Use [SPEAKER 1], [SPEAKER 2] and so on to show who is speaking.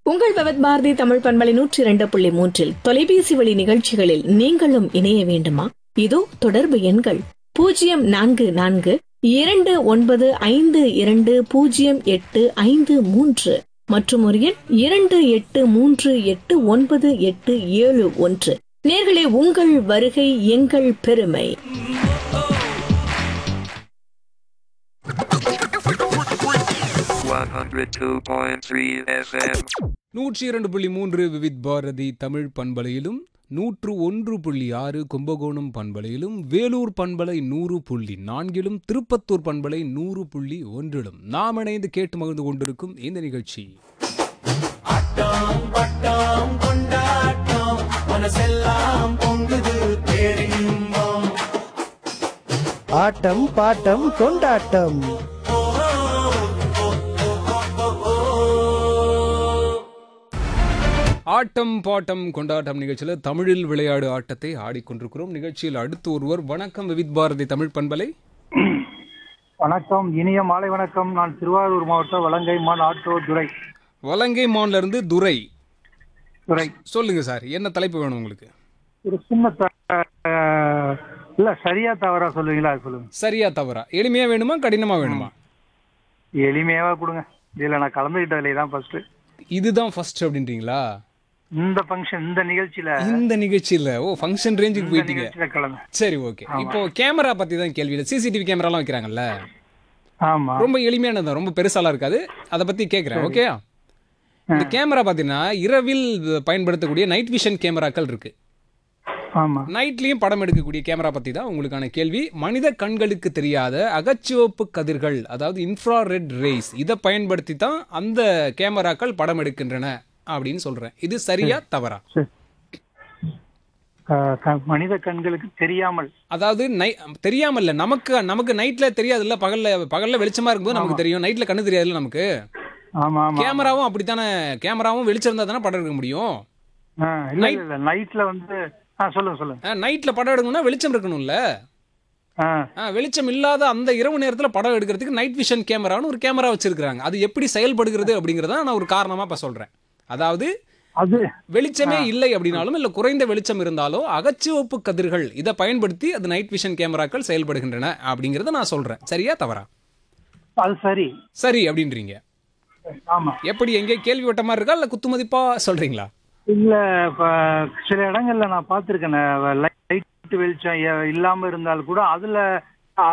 [SPEAKER 1] உங்கள் பவத் பாரதி தமிழ் பண்பலை நூற்றி இரண்டு புள்ளி மூன்றில் தொலைபேசி வழி நிகழ்ச்சிகளில் நீங்களும் இணைய வேண்டுமா இதோ தொடர்பு எண்கள் பூஜ்ஜியம் நான்கு நான்கு இரண்டு ஒன்பது ஐந்து இரண்டு பூஜ்ஜியம் எட்டு ஐந்து மூன்று மற்றும் ஒரு எண் இரண்டு எட்டு மூன்று எட்டு ஒன்பது எட்டு ஏழு ஒன்று நேர்களே உங்கள் வருகை எங்கள் பெருமை
[SPEAKER 2] One hundred two point three FM.
[SPEAKER 3] நூற்றி இரண்டு புள்ளி மூன்று விவித் பாரதி தமிழ் பண்பலையிலும் நூற்று ஒன்று புள்ளி ஆறு கும்பகோணம் பண்பலையிலும் வேலூர் பண்பலை நூறு புள்ளி நான்கிலும் திருப்பத்தூர் பண்பலை நூறு புள்ளி ஒன்றிலும் நாம் இணைந்து கேட்டு மகிழ்ந்து கொண்டிருக்கும் இந்த நிகழ்ச்சி
[SPEAKER 4] ஆட்டம் பாட்டம் கொண்டாட்டம்
[SPEAKER 3] ஆட்டம் பாட்டம் கொண்டாட்டம் நிகழ்ச்சியில் தமிழில் விளையாடு ஆட்டத்தை ஆடிக்கொண்டிருக்கிறோம் நிகழ்ச்சியில் அடுத்து ஒருவர் வணக்கம் விவித் பாரதி தமிழ் பண்பலை
[SPEAKER 5] வணக்கம் இனிய மாலை வணக்கம் நான் திருவாரூர் மாவட்டம் வலங்கைமான் ஆட்டோ துரை
[SPEAKER 3] வலங்கை மான்ல இருந்து துரை
[SPEAKER 5] துரை
[SPEAKER 3] சொல்லுங்க சார் என்ன தலைப்பு வேணும் உங்களுக்கு
[SPEAKER 5] ஒரு சின்ன த- அஹ், இல்ல சரியா தவறா சொல்லுவீங்களா அது சொல்லுங்க
[SPEAKER 3] சரியா தவறா எளிமையா வேணுமா கடினமா வேணுமா
[SPEAKER 5] எளிமையாவா கொடுங்க இதுல நான் கலந்துகிட்டதுல தான் ஃபர்ஸ்ட்
[SPEAKER 3] இதுதான் ஃபர்ஸ்ட் அப்படின்றீங்களா
[SPEAKER 5] இந்த ஃபங்க்ஷன் இந்த நிகழ்ச்சியில
[SPEAKER 3] இந்த நிகழ்ச்சியில ஓ ஃபங்க்ஷன் ரேஞ்சுக்கு
[SPEAKER 5] இந்த
[SPEAKER 3] போயிட்டீங்க
[SPEAKER 5] நிகழ்ச்சியில கலந்து
[SPEAKER 3] சரி ஓகே இப்போ கேமரா பத்தி தான் கேள்வி சிசிடிவி கேமராலாம் வைக்கிறாங்கல்ல
[SPEAKER 5] ஆமா
[SPEAKER 3] ரொம்ப எளிமையானது ரொம்ப பெருசாலாம் இருக்காது அதை பத்தி கேட்குறேன் ஓகே இந்த கேமரா பார்த்தீங்கன்னா இரவில் பயன்படுத்தக்கூடிய நைட் விஷன் கேமராக்கள் இருக்கு
[SPEAKER 5] ஆமா
[SPEAKER 3] நைட்லயும் படம் எடுக்கக்கூடிய கேமரா பத்தி தான் உங்களுக்கான கேள்வி மனித கண்களுக்கு தெரியாத அகச்சிவப்பு கதிர்கள் அதாவது இன்ஃப்ராரெட் ரேஸ் இதை பயன்படுத்தி தான் அந்த கேமராக்கள் படம் எடுக்கின்றன அப்படின்னு சொல்றேன் இது சரியா தவறா
[SPEAKER 5] சரி. அஹ், க- மனித கண்களுக்கு தெரியாமல்
[SPEAKER 3] அதாவது நை தெரியாம இல்ல நமக்கு நமக்கு நைட்ல தெரியாதுல்ல பகல்ல பகல்ல வெளிச்சமா இருக்கும்போது நமக்கு தெரியும் நைட்ல கண்ணு தெரியாதுல்ல நமக்கு
[SPEAKER 5] ஆமா ஆமா
[SPEAKER 3] கேமராவும் அப்படித்தானே கேமராவும் வெளிச்சம் இருந்தா தானே படம் எடுக்க முடியும்
[SPEAKER 5] அஹ், இல்ல இல்ல, இல்ல நைட்ல வந்து ஆ சொல்லுங்க சொல்லுங்க
[SPEAKER 3] நைட்ல படம் எடுக்கணும்னா வெளிச்சம் இருக்கணும்ல
[SPEAKER 5] ஆ
[SPEAKER 3] ஆ, வெளிச்சம் இல்லாத அந்த இரவு நேரத்துல படம் எடுக்கிறதுக்கு நைட் விஷன் கேமரான்னு ஒரு கேமரா வச்சிருக்காங்க அது எப்படி செயல்படுகிறது அப்படிங்கறத நான் ஒரு காரணமா இப்ப சொல்றேன் அதாவது
[SPEAKER 5] அது
[SPEAKER 3] வெளிச்சமே இல்லை அப்படின்னாலும் இல்ல குறைந்த வெளிச்சம் இருந்தாலோ அகச்சிவப்பு கதிர்கள் இதை பயன்படுத்தி அது நைட் விஷன் கேமராக்கள் செயல்படுகின்றன அப்படிங்கறத நான் சொல்றேன் சரியா தவறா
[SPEAKER 5] அது சரி
[SPEAKER 3] சரி அப்படின்றீங்க
[SPEAKER 5] ஆமா
[SPEAKER 3] எப்படி எங்கே கேள்வி வட்ட மாதிரி இருக்கா இல்ல குத்துமதிப்பா சொல்றீங்களா
[SPEAKER 5] இல்ல இப்ப சில இடங்கள்ல நான் பார்த்திருக்கேன் லைட் வெளிச்சம் எ- இல்லாம இருந்தால் கூட அதுல